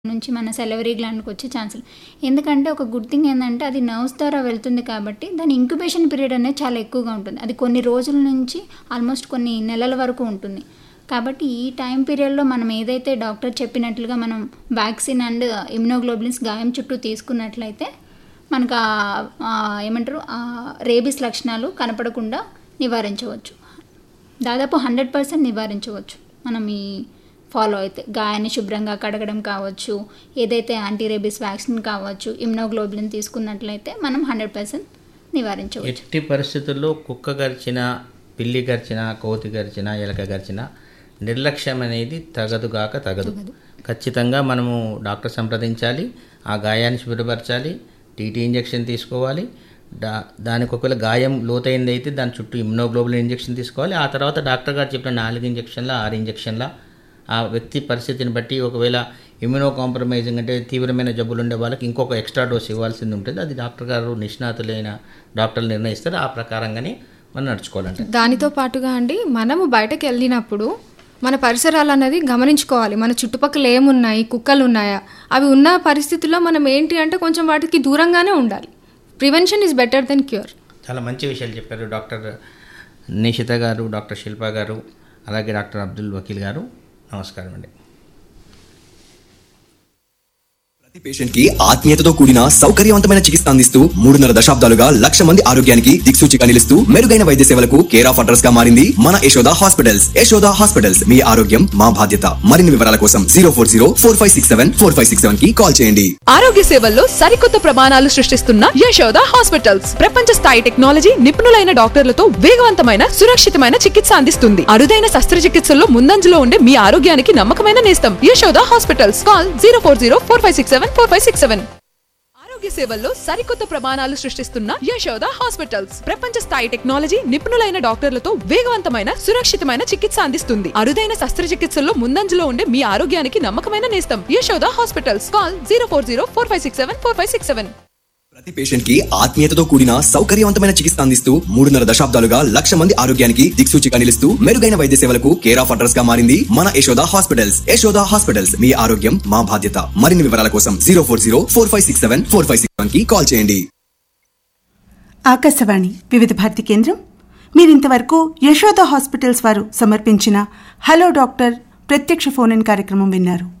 నుంచి మన సెలవరీ గ్లాండ్కి వచ్చే ఛాన్సులు ఎందుకంటే ఒక గుడ్ థింగ్ ఏంటంటే అది నర్వ్స్ ద్వారా వెళ్తుంది కాబట్టి దాని ఇంక్యుబేషన్ పీరియడ్ అనేది చాలా ఎక్కువగా ఉంటుంది అది కొన్ని రోజుల నుంచి ఆల్మోస్ట్ కొన్ని నెలల వరకు ఉంటుంది కాబట్టి ఈ టైం పీరియడ్లో మనం ఏదైతే డాక్టర్ చెప్పినట్లుగా మనం వ్యాక్సిన్ అండ్ ఇమ్యునోగ్లోబులిన్స్ గాయం చుట్టూ తీసుకున్నట్లయితే మనకు ఆ- ఆ ఏమంటారు ఆ రేబీస్ లక్షణాలు కనపడకుండా నివారించవచ్చు దాదాపు హండ్రెడ్ పర్సెంట్ నివారించవచ్చు మనం ఈ ఫాలో అయితే గాయాన్ని శుభ్రంగా కడగడం కావచ్చు ఏదైతే యాంటీ రేబీస్ వ్యాక్సిన్ కావచ్చు ఇమ్యునోగ్లోబులిన్ తీసుకున్నట్లయితే మనం హండ్రెడ్ పర్సెంట్ నివారించవచ్చు ఎట్టి పరిస్థితుల్లో కుక్క గరిచిన పిల్లి గరిచిన కోతి గరిచిన ఎలక గరిచిన నిర్లక్ష్యం అనేది తగదుగాక తగదు ఖచ్చితంగా మనము డాక్టర్ సంప్రదించాలి ఆ గాయాన్ని శుభ్రపరచాలి టీటీ ఇంజెక్షన్ తీసుకోవాలి దా దానికి ఒకవేళ గాయం లోతైంది అయితే దాని చుట్టూ ఇమ్యునోగ్లోబులిన్ ఇంజెక్షన్ తీసుకోవాలి ఆ తర్వాత డాక్టర్ గారు చెప్పిన నాలుగు ఇంజెక్షన్ల ఆరు ఇంజెక్షన్ల ఆ వ్యక్తి పరిస్థితిని బట్టి ఒకవేళ ఇమ్యూనో కాంప్రమైజింగ్ అంటే తీవ్రమైన జబ్బులు ఉండే వాళ్ళకి ఇంకొక ఎక్స్ట్రా డోస్ ఇవ్వాల్సింది ఉంటుంది అది డాక్టర్ గారు నిష్ణాతులైన డాక్టర్లు నిర్ణయిస్తారు ఆ ప్రకారంగానే మనం నడుచుకోవాలంటే దానితో పాటుగా అండి మనము బయటకు వెళ్ళినప్పుడు మన పరిసరాలు అన్నది గమనించుకోవాలి మన చుట్టుపక్కల ఏమున్నాయి కుక్కలు ఉన్నాయా అవి ఉన్న పరిస్థితుల్లో మనం ఏంటి అంటే కొంచెం వాటికి దూరంగానే ఉండాలి prevention is better then cure చాలా మంచి విషయాలు చెప్పారు డాక్టర్ నిషిత గారు డాక్టర్ శిల్ప గారు అలాగే డాక్టర్ అబ్దుల్ వకీల్ గారు నమస్కారం అండి ప్రతి పేషెంట్ కి ఆత్మీయతతో కూడిన సౌకర్యవంతమైన చికిత్స అందిస్తూ మూడున్నర దశాబ్దాలుగా లక్ష మంది ఆరోగ్యానికి దిక్సూచిగా నిలుస్తూ మెరుగైన వైద్య సేవలకు కేర్ ఆఫ్ అడ్రస్ గా మారింది మన యశోద హాస్పిటల్స్ యశోద హాస్పిటల్స్ మీ ఆరోగ్యం మా బాధ్యత మరిన్ని వివరాల కోసం zero four zero four five six seven four five six seven కి కాల్ చేయండి ఆరోగ్య సేవల్లో సరికొత్త ప్రమాణాలు సృష్టిస్తున్న యశోద హాస్పిటల్స్ ప్రపంచ స్థాయి టెక్నాలజీ నిపుణులైన డాక్టర్లతో వేగవంతమైన సురక్షితమైన చికిత్స అందిస్తుంది అరుదైన శస్త్రచికిత్సల్లో ముందంజలో ఉండే మీ ఆరోగ్యానికి నమ్మకమైన నేస్తం Yashoda hospitals call zero four zero four five six seven four five six seven ఆరోగ్య సేవల్లో సరికొత్త ప్రమాణాలు సృష్టిస్తున్న యశోద హాస్పిటల్స్ ప్రపంచ స్థాయి టెక్నాలజీ నిపుణులైన డాక్టర్లతో వేగవంతమైన సురక్షితమైన చికిత్స అందిస్తుంది అరుదైన శస్త్రచికిత్సల్లో ముందంజలో ఉండే మీ ఆరోగ్యానికి నమ్మకమైన నేస్తం Yashoda hospitals call zero four zero four five six seven four five six seven ప్రతి పేషెంట్ కి ఆత్మీయతతో కూడిన సౌకర్యవంతమైన చికిత్స అందిస్తూ మూడున్నర దశాబ్దాలుగా లక్ష మంది ఆరోగ్యానికి దిక్సూచిగా నిలుస్తూ మెరుగైన వైద్య సేవలకు కేర్ ఆఫ్ అడ్రస్ గా మారింది మన యశోద హాస్పిటల్స్ యశోద హాస్పిటల్స్ మీ ఆరోగ్యం మా బాధ్యత మరిన్ని వివరాల కోసం zero four zero four five six seven four five six seven కి కాల్ చేయండి ఆకాశవాణి వివిధ భారతి కేంద్రం మీరింతవరకు యశోద హాస్పిటల్స్ వారు సమర్పించిన హలో డాక్టర్ ప్రత్యక్ష ఫోన్ ఇన్ కార్యక్రమం విన్నారు